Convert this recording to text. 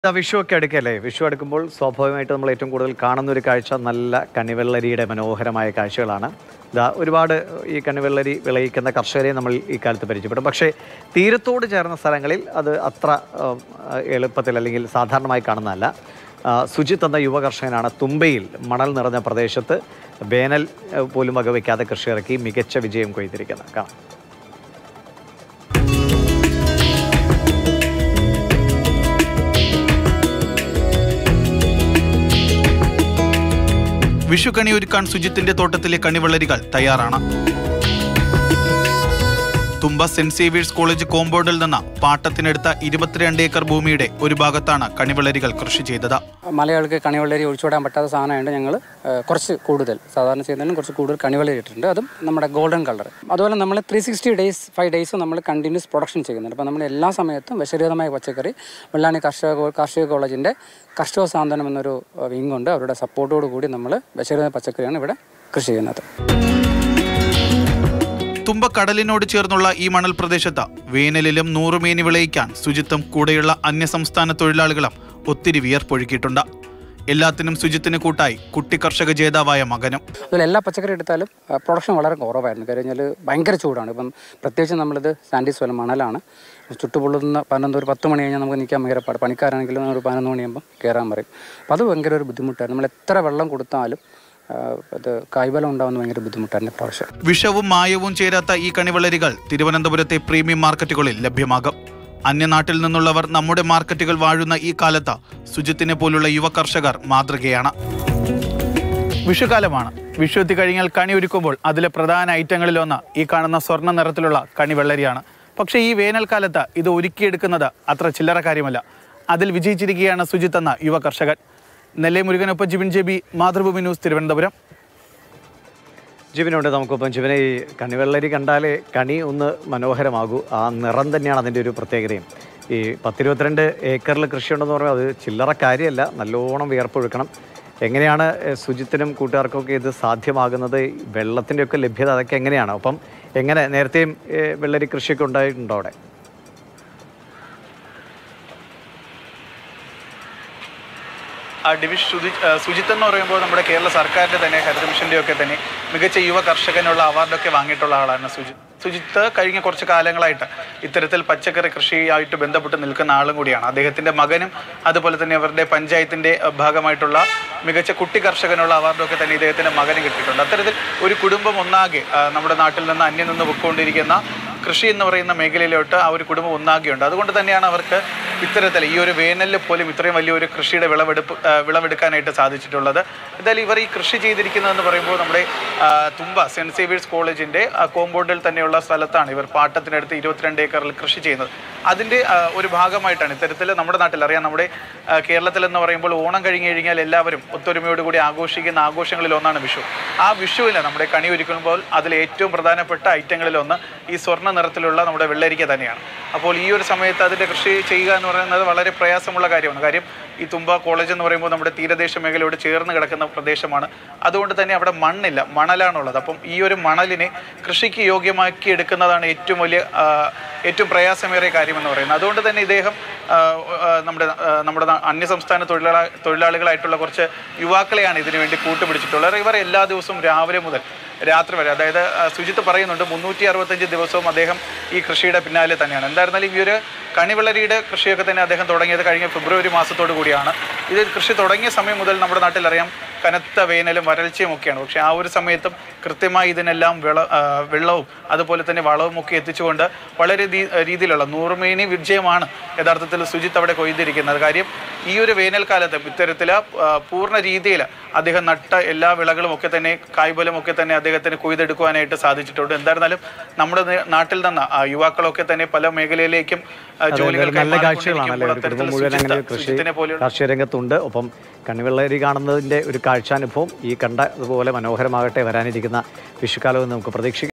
ഇതാ വിഷു ഒക്കെ അടുക്കല്ലേ വിഷു അടുക്കുമ്പോൾ സ്വാഭാവികമായിട്ട് നമ്മൾ ഏറ്റവും കൂടുതൽ കാണുന്ന ഒരു കാഴ്ച നല്ല കണിവെള്ളരിയുടെ മനോഹരമായ കാഴ്ചകളാണ് ഇതാ ഒരുപാട് ഈ കണിവെള്ളരി വിളയിക്കുന്ന കർഷകരെ നമ്മൾ ഈ കാലത്ത് പരിചയപ്പെടും പക്ഷേ തീരത്തോട് ചേർന്ന സ്ഥലങ്ങളിൽ അത് അത്ര ആ, എളുപ്പത്തിൽ അല്ലെങ്കിൽ സാധാരണമായി കാണുന്നതല്ല ആ, സുജിത്ത് എന്ന യുവ കർഷകനാണ് തുമ്പയിൽ മണൽ നിറഞ്ഞ പ്രദേശത്ത് വേനൽ ആ, പോലും വകവയ്ക്കാതെ കൃഷി ഇറക്കി മികച്ച വിജയം കൊയ്തിരിക്കുന്നത് കാണാം വിഷുക്കണി ഒരുക്കാൻ സുജിത്തിന്റെ തോട്ടത്തിലെ കണിവെള്ളരികൾ തയ്യാറാണ് തുമ്പ സെന്റ് സേവിയേഴ്സ് കോളേജ് കോമ്പൗണ്ടിൽ നിന്ന് പാട്ടത്തിനെടുത്ത ഇരുപത്തിരണ്ട് ഏക്കർ ഭൂമിയുടെ ഒരു ഭാഗത്താണ് കണിവെള്ളരികൾ കൃഷി ചെയ്തത് മലയാളികൾക്ക് കണിവെള്ളരി ഒഴിച്ചുവിടാൻ പറ്റാത്ത സാധനമായിട്ട് ഞങ്ങൾ കുറച്ച് കൂടുതൽ സാധാരണ ചെയ്യുന്നതിനും കുറച്ച് കൂടുതൽ കണിവെള്ളരി ഇട്ടിട്ടുണ്ട് അതും നമ്മുടെ ഗോൾഡൻ കളർ അതുപോലെ നമ്മൾ three sixty days five days നമ്മൾ കണ്ടിന്യൂസ് പ്രൊഡക്ഷൻ ചെയ്യുന്നുണ്ട് അപ്പോൾ നമ്മൾ എല്ലാ സമയത്തും വിഷരഹിതമായ പച്ചക്കറി വെള്ളാണി കർഷക കോ- കാർഷിക കോളേജിൻ്റെ കർഷക സാന്ത്വനം എന്നൊരു വിങ് ഉണ്ട് അവരുടെ സപ്പോർട്ടോട് കൂടി നമ്മൾ വിഷരഹിത പച്ചക്കറിയാണ് ഇവിടെ കൃഷി ചെയ്യുന്നത് തുമ്പ കടലിനോട് ചേർന്നുള്ള ഈ മണൽ പ്രദേശത്ത് വേനലിലും നൂറുമേനി വിളയിക്കാൻ സുജിത്തും കൂടെയുള്ള അന്യസംസ്ഥാന തൊഴിലാളികളും ഒത്തിരി വിയർപ്പൊഴുക്കിയിട്ടുണ്ട് എല്ലാത്തിനും സുജിത്തിന് കൂട്ടായി കുട്ടി കർഷക ജേതാവായ മകനും അതുപോലെ എല്ലാ പച്ചക്കറി എടുത്താലും പ്രൊഡക്ഷൻ വളരെ കുറവായിരുന്നു കാര്യം കഴിഞ്ഞാൽ ഭയങ്കര ചൂടാണ് ഇപ്പം പ്രത്യേകിച്ച് നമ്മളിത് സാൻഡീസ് വല്ല മണലാണ് ചുട്ടുപൊള്ളുന്ന പതിനൊന്ന് ഒരു പത്ത് മണി കഴിഞ്ഞാൽ നമുക്ക് നിൽക്കാൻ ഭയങ്കര പാട് പണിക്കാരാണെങ്കിലും ഒരു പതിനൊന്ന് മണിയാകുമ്പോൾ കയറാൻ പറയും അപ്പോൾ അത് ഭയങ്കര ഒരു ബുദ്ധിമുട്ടായിരുന്നു നമ്മൾ എത്ര വെള്ളം കൊടുത്താലും ആ, അത് കായ്ഫലം ഉണ്ടാകുന്ന ഭയങ്കര ബുദ്ധിമുട്ടായിരുന്നു ഇപ്രാവശ്യം വിഷവും മായവും ചേരാത്ത ഈ കണിവെള്ളരികൾ തിരുവനന്തപുരത്തെ പ്രീമിയം മാർക്കറ്റുകളിൽ ലഭ്യമാകും അന്യനാട്ടിൽ നിന്നുള്ളവർ നമ്മുടെ മാർക്കറ്റുകൾ വാഴുന്ന ഈ കാലത്ത് സുജിത്തിനെ പോലുള്ള യുവ കർഷകർ മാതൃകയാണ് വിഷുകാലമാണ് വിഷു എത്തി കഴിഞ്ഞാൽ കണി ഒരുക്കുമ്പോൾ അതിലെ പ്രധാന ഐറ്റങ്ങളിലൊന്ന് ഈ കാണുന്ന സ്വർണ്ണ നിറത്തിലുള്ള കണിവെള്ളരിയാണ് പക്ഷേ ഈ വേനൽക്കാലത്ത് ഇത് ഒരുക്കിയെടുക്കുന്നത് അത്ര ചില്ലറ കാര്യമല്ല അതിൽ വിജയിച്ചിരിക്കുകയാണ് സുജിത്ത് എന്ന യുവ കർഷകൻ നെല്ലെ മുരുകനൊപ്പം ജിബിൻ ജെബി മാതൃഭൂമി ന്യൂസ് തിരുവനന്തപുരം ജീവനുണ്ട് നമുക്കൊപ്പം ജീവനെ ഈ കണിവെള്ളരി കണ്ടാലേ കണി ഒന്ന് മനോഹരമാകൂ ആ നിറം തന്നെയാണ് അതിൻ്റെ ഒരു പ്രത്യേകതയും ഈ പത്തിരുപത്തിരണ്ട് ഏക്കറിൽ കൃഷിയുണ്ടെന്ന് പറയുമ്പോൾ അത് ചില്ലറ കാര്യമല്ല നല്ലോണം വിയർപ്പൊഴുക്കണം എങ്ങനെയാണ് ഏഹ്, സുജിത്തിനും കൂട്ടുകാർക്കൊക്കെ ഇത് സാധ്യമാകുന്നത് ഈ വെള്ളത്തിൻ്റെയൊക്കെ ലഭ്യത അതൊക്കെ എങ്ങനെയാണ് അപ്പം എങ്ങനെ നേരത്തെയും ഏഹ്, വെള്ളരി കൃഷിയൊക്കെ ഉണ്ടായിട്ടുണ്ടോ അവിടെ ആ ഡിവിഷ് സുജി ആ, സുജിത്ത് എന്ന് പറയുമ്പോൾ നമ്മുടെ കേരള സർക്കാരിൻ്റെ തന്നെ ഹരിത മിഷൻ്റെ ഒക്കെ തന്നെ മികച്ച യുവ കർഷകനുള്ള അവാർഡൊക്കെ വാങ്ങിയിട്ടുള്ള ആളാണ് സുജിത്ത് സുജിത്ത് കഴിഞ്ഞ കുറച്ച് കാലങ്ങളായിട്ട് ഇത്തരത്തിൽ പച്ചക്കറി കൃഷിയായിട്ട് ബന്ധപ്പെട്ട് നിൽക്കുന്ന ആളും കൂടിയാണ് അദ്ദേഹത്തിൻ്റെ മകനും അതുപോലെ തന്നെ അവരുടെ പഞ്ചായത്തിൻ്റെ ആ, ഭാഗമായിട്ടുള്ള മികച്ച കുട്ടി കർഷകനുള്ള അവാർഡൊക്കെ തന്നെ ഇദ്ദേഹത്തിൻ്റെ മകന് കിട്ടിയിട്ടുണ്ട് അത്തരത്തിൽ ഒരു കുടുംബം ഒന്നാകെ ആ, നമ്മുടെ നാട്ടിൽ നിന്ന് അന്യം നിന്ന് പൊയ്ക്കൊണ്ടിരിക്കുന്ന കൃഷി എന്ന് പറയുന്ന മേഖലയിലോട്ട് ആ ഒരു കുടുംബം ഒന്നാകെയുണ്ട് അതുകൊണ്ട് തന്നെയാണ് അവർക്ക് ഇത്തരത്തിൽ ഈ ഒരു വേനലിൽ പോലും ഇത്രയും വലിയൊരു കൃഷിയുടെ വിളവെടുപ്പ് ആ, വിളവെടുക്കാനായിട്ട് സാധിച്ചിട്ടുള്ളത് എന്തായാലും ഇവർ ഈ കൃഷി ചെയ്തിരിക്കുന്നതെന്ന് പറയുമ്പോൾ നമ്മുടെ ആ, തുമ്പ സെൻറ്റ് സേവിയേഴ്സ് കോളേജിൻ്റെ കോമ്പൗണ്ടിൽ തന്നെയുള്ള സ്ഥലത്താണ് ഇവർ പാട്ടത്തിനടുത്ത് ഇരുപത്തിരണ്ട് ഏക്കറിൽ കൃഷി ചെയ്യുന്നത് അതിൻ്റെ ആ, ഒരു ഭാഗമായിട്ടാണ് ഇത്തരത്തിൽ നമ്മുടെ നാട്ടിൽ അറിയാം നമ്മുടെ ആ, കേരളത്തിൽ എന്ന് പറയുമ്പോൾ ഓണം കഴിഞ്ഞ് കഴിഞ്ഞാൽ എല്ലാവരും ഒത്തൊരുമയോടുകൂടി ആഘോഷിക്കുന്ന ആഘോഷങ്ങളിൽ ഒന്നാണ് വിഷു ആ വിഷുവിൽ നമ്മുടെ കണി ഒരുക്കുമ്പോൾ അതിൽ ഏറ്റവും പ്രധാനപ്പെട്ട ഐറ്റങ്ങളിൽ ഒന്ന് ഈ സ്വർണ്ണ നിറത്തിലുള്ള നമ്മുടെ വെള്ളരിക്ക തന്നെയാണ് അപ്പോൾ ഈ ഒരു സമയത്ത് അതിൻ്റെ കൃഷി ചെയ്യുക എന്ന് പറയുന്നത് വളരെ പ്രയാസമുള്ള കാര്യമാണ് കാര്യം ഈ തുമ്പ കോളേജ് എന്ന് പറയുമ്പോൾ നമ്മുടെ തീരദേശ മേഖലയോട് ചേർന്ന് കിടക്കുന്ന പ്രദേശമാണ് അതുകൊണ്ട് തന്നെ അവിടെ മണ്ണില്ല മണലാണുള്ളത് അപ്പം ഈ ഒരു മണലിനെ കൃഷിക്ക് യോഗ്യമാക്കി എടുക്കുന്നതാണ് ഏറ്റവും വലിയ ആ, ഏറ്റവും പ്രയാസമേറിയ കാര്യമെന്ന് പറയുന്നത് അതുകൊണ്ട് തന്നെ ഇദ്ദേഹം ആ, ആ, നമ്മുടെ ആ, നമ്മുടെ നാ- അന്യസംസ്ഥാന തൊഴിലാളി തൊഴിലാളികളായിട്ടുള്ള കുറച്ച് യുവാക്കളെയാണ് ഇതിനു വേണ്ടി കൂട്ടുപിടിച്ചിട്ടുള്ളത് ഇവർ എല്ലാ ദിവസവും രാവിലെ മുതൽ രാത്രി വരെ അതായത് ആ, സുജിത്ത് പറയുന്നുണ്ട് മുന്നൂറ്റി അറുപത്തഞ്ച് ദിവസവും അദ്ദേഹം ഈ കൃഷിയുടെ പിന്നാലെ തന്നെയാണ് എന്തായിരുന്നാലും ഈ ഒരു കണിവെള്ളരിയുടെ കൃഷിയൊക്കെ തന്നെ അദ്ദേഹം തുടങ്ങിയത് കഴിഞ്ഞ ഫെബ്രുവരി മാസത്തോടു കൂടിയാണ് ഇത് കൃഷി തുടങ്ങിയ സമയം മുതൽ നമ്മുടെ നാട്ടിൽ അറിയാം കനത്ത വേനലും വരൾച്ചയും ഒക്കെയാണ് പക്ഷേ ആ ഒരു സമയത്തും കൃത്യമായി ഇതിനെല്ലാം വിള ആ, വെള്ളവും അതുപോലെ തന്നെ വളവും ഒക്കെ എത്തിച്ചുകൊണ്ട് വളരെ രീ- രീതിയിലുള്ള നൂറുമേനി വിജയമാണ് യഥാർത്ഥത്തിൽ സുജിത്ത് അവിടെ കൊയ്തിരിക്കുന്നത് കാര്യം ഈ ഒരു വേനൽക്കാലത്ത് ഇത്തരത്തിൽ ആ, പൂർണ്ണ രീതിയിൽ അദ്ദേഹം നട്ട എല്ലാ വിളകളും ഒക്കെ തന്നെ കായ്ഫലം ഒക്കെ തന്നെ അദ്ദേഹത്തിന് കൊയ്തെടുക്കുവാനായിട്ട് സാധിച്ചിട്ടുണ്ട് എന്തായിരുന്നാലും നമ്മുടെ ന- നാട്ടിൽ നിന്ന് ആ, യുവാക്കളൊക്കെ തന്നെ പല മേഖലയിലേക്കും ആ, അതെ, ജോലികൾ അതൊരു നല്ല കാഴ്ചകളാണ് കൈമാറിക്കൊണ്ടിരിക്കുമ്പോൾ അല്ലേ ഒരു കുടുംബം അത്തരത്തിൽ മുഴുവൻ അങ്ങനെ സുജിത്ത്- കൃഷി സുജിത്തിനെ പോലെയുള്ള കാർഷിക രംഗത്തുണ്ട് ഒപ്പം കണിവെള്ളരി കാണുന്നതിൻ്റെ ഒരു കാഴ്ചാനുഭവം ഈ കണ്ട അതുപോലെ മനോഹരമാകട്ടെ വരാനിരിക്കുന്ന വിഷുക്കാലം എന്ന് നമുക്ക് പ്രതീക്ഷിക്കാം